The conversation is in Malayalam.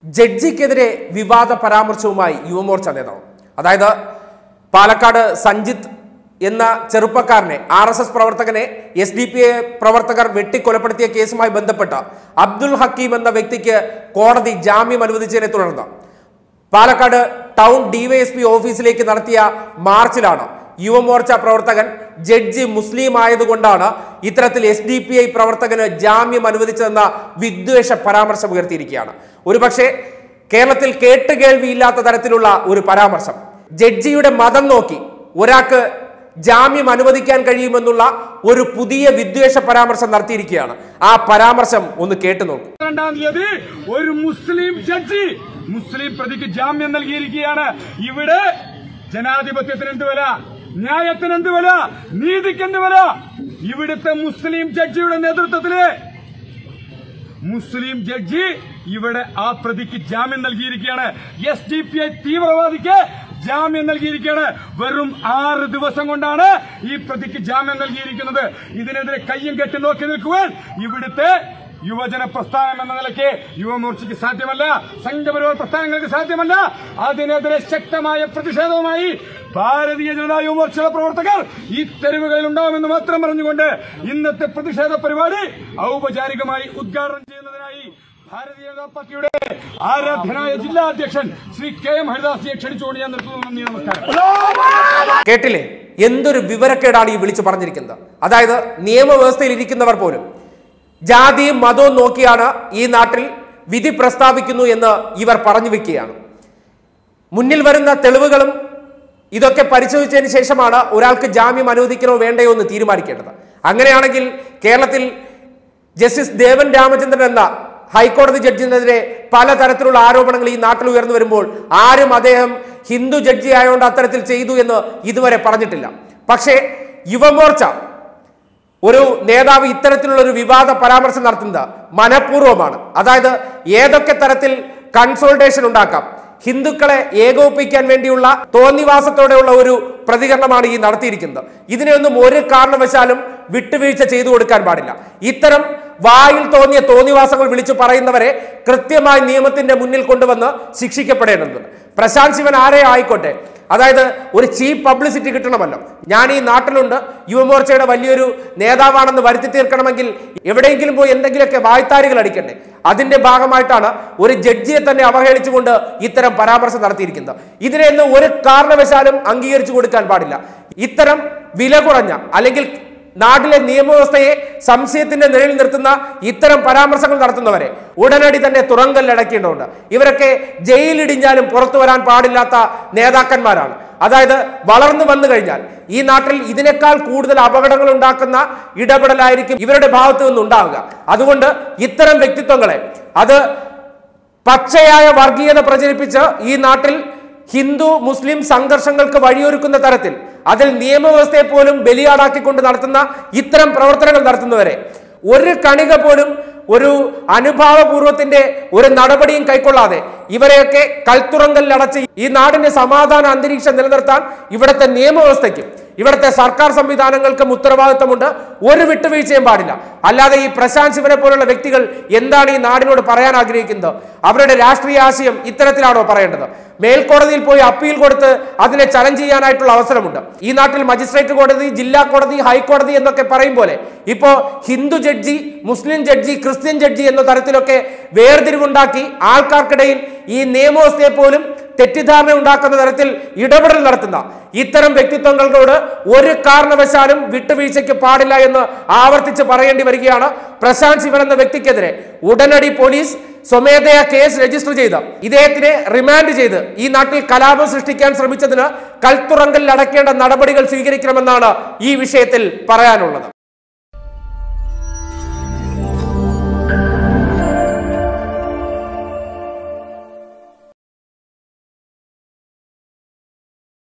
ജഡ്ജിക്കെതിരെ വിവാദ പരാമർശവുമായി യുവമോർച്ച നേതാവ് അതായത് പാലക്കാട് സഞ്ജിത്ത് എന്ന ചെറുപ്പക്കാരനെ ആർ എസ് എസ് പ്രവർത്തകനെ എസ് ഡി പി എ പ്രവർത്തകർ വെട്ടിക്കൊലപ്പെടുത്തിയ കേസുമായി ബന്ധപ്പെട്ട അബ്ദുൽ ഹക്കീം എന്ന വ്യക്തിക്ക് കോടതി ജാമ്യം അനുവദിച്ചതിനെ തുടർന്ന് പാലക്കാട് ടൗൺ ഡിവൈഎസ്പി ഓഫീസിലേക്ക് നടത്തിയ മാർച്ചിലാണ് യുവമോർച്ച പ്രവർത്തകൻ ജഡ്ജി മുസ്ലിം ആയതുകൊണ്ടാണ് ഇത്തരത്തിൽ എസ് ഡി പി ഐ പ്രവർത്തകന് ജാമ്യം അനുവദിച്ചതെന്ന വിദ്വേഷ പരാമർശം ഉയർത്തിയിരിക്കുകയാണ് ഒരുപക്ഷെ കേരളത്തിൽ കേട്ടുകേൾവിയില്ലാത്ത തരത്തിലുള്ള ഒരു പരാമർശം ജഡ്ജിയുടെ മതം നോക്കി ഒരാൾക്ക് ജാമ്യം അനുവദിക്കാൻ കഴിയുമെന്നുള്ള ഒരു പുതിയ വിദ്വേഷ പരാമർശം നടത്തിയിരിക്കുകയാണ് ആ പരാമർശം ഒന്ന് കേട്ടു നോക്കൂ രണ്ടാം തീയതി ഒരു മുസ്ലിം ജഡ്ജി മുസ്ലിം പ്രതിക്ക് ജാമ്യം നൽകിയിരിക്കുകയാണ് ഇവിടെ ജനാധിപത്യത്തിന് എന്ത് വില ന്യായത്തിന് എന്ത് വില നീതിക്ക് എന്ത് വില ഇവിടുത്തെ മുസ്ലിം ജഡ്ജിയുടെ നേതൃത്വത്തില് മുസ്ലിം ജഡ്ജി ഇവിടെ ആ പ്രതിക്ക് ജാമ്യം നൽകിയിരിക്കുകയാണ് എസ് ഡി പി ഐ തീവ്രവാദിക്ക് ജാമ്യം നൽകിയിരിക്കുകയാണ് വെറും ആറ് ദിവസം കൊണ്ടാണ് ഈ പ്രതിക്ക് ജാമ്യം നൽകിയിരിക്കുന്നത് ഇതിനെതിരെ കയ്യും കെട്ടി നോക്കി നിൽക്കുവാൻ ഇവിടുത്തെ യുവജന പ്രസ്ഥാനം എന്ന നിലയ്ക്ക് യുവമോർച്ചയ്ക്ക് സാധ്യമല്ല സംഘപരിവാർ പ്രസ്ഥാനങ്ങൾക്ക് സാധ്യമല്ല അതിനെതിരെ ശക്തമായ പ്രതിഷേധവുമായി ഭാരതീയ ജനതാ യുവമോർച്ചയുടെ പ്രവർത്തകർ ഈ തെരുവുകളിൽ ഉണ്ടാവുമെന്ന് മാത്രം പറഞ്ഞുകൊണ്ട് ഇന്നത്തെ പ്രതിഷേധ പരിപാടി ഔപചാരികമായി ഉദ്ഘാടനം ചെയ്യുന്നതിനായി ഭാരതീയ ജനതാ പാർട്ടിയുടെ ആരാധ്യനായ ജില്ലാ അധ്യക്ഷൻ ശ്രീ കെ എം ഹരിദാസിയെ ക്ഷണിച്ചുകൊണ്ട് ഞാൻ നിർത്തുന്നു നന്ദി നമസ്കാരം കേട്ടില്ലേ എന്തൊരു വിവരക്കേടാണ് ഈ വിളിച്ചു പറഞ്ഞിരിക്കുന്നത് അതായത് നിയമവ്യവസ്ഥയിൽ ഇരിക്കുന്നവർ പോലും ജാതിയും മതവും നോക്കിയാണ് ഈ നാട്ടിൽ വിധി പ്രസ്താവിക്കുന്നു എന്ന് ഇവർ പറഞ്ഞു വെക്കുകയാണ് മുന്നിൽ വരുന്ന തെളിവുകളും ഇതൊക്കെ പരിശോധിച്ചതിന് ശേഷമാണ് ഒരാൾക്ക് ജാമ്യം അനുവദിക്കണോ വേണ്ടയോ എന്ന് തീരുമാനിക്കേണ്ടത് അങ്ങനെയാണെങ്കിൽ കേരളത്തിൽ ജസ്റ്റിസ് ദേവൻ രാമചന്ദ്രൻ എന്ന ഹൈക്കോടതി ജഡ്ജിനെതിരെ പലതരത്തിലുള്ള ആരോപണങ്ങൾ ഈ നാട്ടിൽ ഉയർന്നു വരുമ്പോൾ ആരും അദ്ദേഹം ഹിന്ദു ജഡ്ജി ആയതുകൊണ്ട് അത്തരത്തിൽ ചെയ്തു എന്ന് ഇതുവരെ പറഞ്ഞിട്ടില്ല പക്ഷേ യുവമോർച്ച ഒരു നേതാവ് ഇത്തരത്തിലുള്ള ഒരു വിവാദ പരാമർശം നടത്തുന്നത് മനഃപൂർവ്വമാണ് അതായത് ഏതൊക്കെ തരത്തിൽ കൺസോൾട്ടേഷൻ ഉണ്ടാക്കാം ഹിന്ദുക്കളെ ഏകോപിപ്പിക്കാൻ വേണ്ടിയുള്ള തോന്നിവാസത്തോടെയുള്ള ഒരു പ്രതികരണമാണ് ഈ നടത്തിയിരിക്കുന്നത് ഇതിനെയൊന്നും ഒരു കാരണവശാലും വിട്ടുവീഴ്ച ചെയ്തു കൊടുക്കാൻ പാടില്ല ഇത്തരം വായിൽ തോന്നിയ തോന്നിവാസങ്ങൾ വിളിച്ചു പറയുന്നവരെ കൃത്യമായി നിയമത്തിന്റെ മുന്നിൽ കൊണ്ടുവന്ന് ശിക്ഷിക്കപ്പെടേണ്ടതുണ്ട് പ്രശാന്ത് ശിവൻ ആരെ ആയിക്കോട്ടെ അതായത് ഒരു ചീപ്പ് പബ്ലിസിറ്റി കിട്ടണമല്ലോ ഞാൻ ഈ നാട്ടിലുണ്ട് യുവമോർച്ചയുടെ വലിയൊരു നേതാവാണെന്ന് വരുത്തി തീർക്കണമെങ്കിൽ എവിടെയെങ്കിലും പോയി എന്തെങ്കിലുമൊക്കെ വായ്ത്താരികൾ അടിക്കണ്ടേ അതിന്റെ ഭാഗമായിട്ടാണ് ഒരു ജഡ്ജിയെ തന്നെ അവഹേളിച്ചുകൊണ്ട് ഇത്തരം പരാമർശം നടത്തിയിരിക്കുന്നത് ഇതിനെയൊന്നും ഒരു കാരണവശാലും അംഗീകരിച്ചു കൊടുക്കാൻ പാടില്ല ഇത്തരം വില കുറഞ്ഞ അല്ലെങ്കിൽ നാട്ടിലെ നിയമവ്യവസ്ഥയെ സംശയത്തിന്റെ നിഴലിൽ നിർത്തുന്ന ഇത്തരം പരാമർശങ്ങൾ നടത്തുന്നവരെ ഉടനടി തന്നെ തുറങ്കല്ലടക്കേണ്ടതുണ്ട് ഇവരൊക്കെ ജയിലിടിഞ്ഞാലും പുറത്തു വരാൻ പാടില്ലാത്ത നേതാക്കന്മാരാണ് അതായത് വളർന്നു വന്നു കഴിഞ്ഞാൽ ഈ നാട്ടിൽ ഇതിനേക്കാൾ കൂടുതൽ അപകടങ്ങൾ ഉണ്ടാക്കുന്ന ഇടപെടലായിരിക്കും ഇവരുടെ ഭാഗത്തു നിന്നുണ്ടാവുക അതുകൊണ്ട് ഇത്തരം വ്യക്തിത്വങ്ങളെ അത് പച്ചയായ വർഗീയത പ്രചരിപ്പിച്ച് ഈ നാട്ടിൽ ഹിന്ദു മുസ്ലിം സംഘർഷങ്ങൾക്ക് വഴിയൊരുക്കുന്ന തരത്തിൽ അതിൽ നിയമവ്യവസ്ഥയെ പോലും ബലിയാടാക്കിക്കൊണ്ട് നടത്തുന്ന ഇത്തരം പ്രവർത്തനങ്ങൾ നടത്തുന്നവരെ ഒരു കണിക പോലും ഒരു അനുഭാവപൂർവത്തിന്റെ ഒരു നടപടിയും കൈക്കൊള്ളാതെ ഇവരെയൊക്കെ കൽത്തുറങ്കലിലടച്ച് ഈ നാടിന്റെ സമാധാന അന്തരീക്ഷം നിലനിർത്താൻ ഇവിടുത്തെ നിയമവ്യവസ്ഥയ്ക്കും ഇവിടുത്തെ സർക്കാർ സംവിധാനങ്ങൾക്കും ഉത്തരവാദിത്തമുണ്ട് ഒരു വിട്ടുവീഴ്ചയും പാടില്ല അല്ലാതെ ഈ പ്രശാന്ത് ശിവനെ പോലുള്ള വ്യക്തികൾ എന്താണ് ഈ നാടിനോട് പറയാൻ ആഗ്രഹിക്കുന്നത് അവരുടെ രാഷ്ട്രീയ ആശയം ഇത്തരത്തിലാണോ പറയേണ്ടത് മേൽക്കോടതിയിൽ പോയി അപ്പീൽ കൊടുത്ത് അതിനെ ചലഞ്ച് ചെയ്യാനായിട്ടുള്ള അവസരമുണ്ട് ഈ നാട്ടിൽ മജിസ്ട്രേറ്റ് കോടതി ജില്ലാ കോടതി ഹൈക്കോടതി എന്നൊക്കെ പറയും പോലെ ഇപ്പോ ഹിന്ദു ജഡ്ജി മുസ്ലിം ജഡ്ജി ക്രിസ്ത്യൻ ജഡ്ജി എന്ന തരത്തിലൊക്കെ വേർതിരിവുണ്ടാക്കി ആൾക്കാർക്കിടയിൽ ഈ നിയമവ്യവസ്ഥയെ പോലും തെറ്റിദ്ധാരണ ഉണ്ടാക്കുന്ന തരത്തിൽ ഇടപെടൽ നടത്തുന്ന ഇത്തരം വ്യക്തിത്വങ്ങളോട് ഒരു കാരണവശാലും വിട്ടുവീഴ്ചയ്ക്ക് പാടില്ല എന്ന് ആവർത്തിച്ച് പറയേണ്ടി വരികയാണ് പ്രശാന്ത് ശിവൻ എന്ന വ്യക്തിക്കെതിരെ ഉടനടി പോലീസ് സ്വമേധയാ കേസ് രജിസ്റ്റർ ചെയ്ത് ഇദ്ദേഹത്തിനെ റിമാൻഡ് ചെയ്ത് ഈ നാട്ടിൽ കലാപം സൃഷ്ടിക്കാൻ ശ്രമിച്ചതിന് കൽത്തുറങ്കലിൽ അടക്കേണ്ട നടപടികൾ സ്വീകരിക്കണമെന്നാണ് ഈ വിഷയത്തിൽ പറയാനുള്ളത്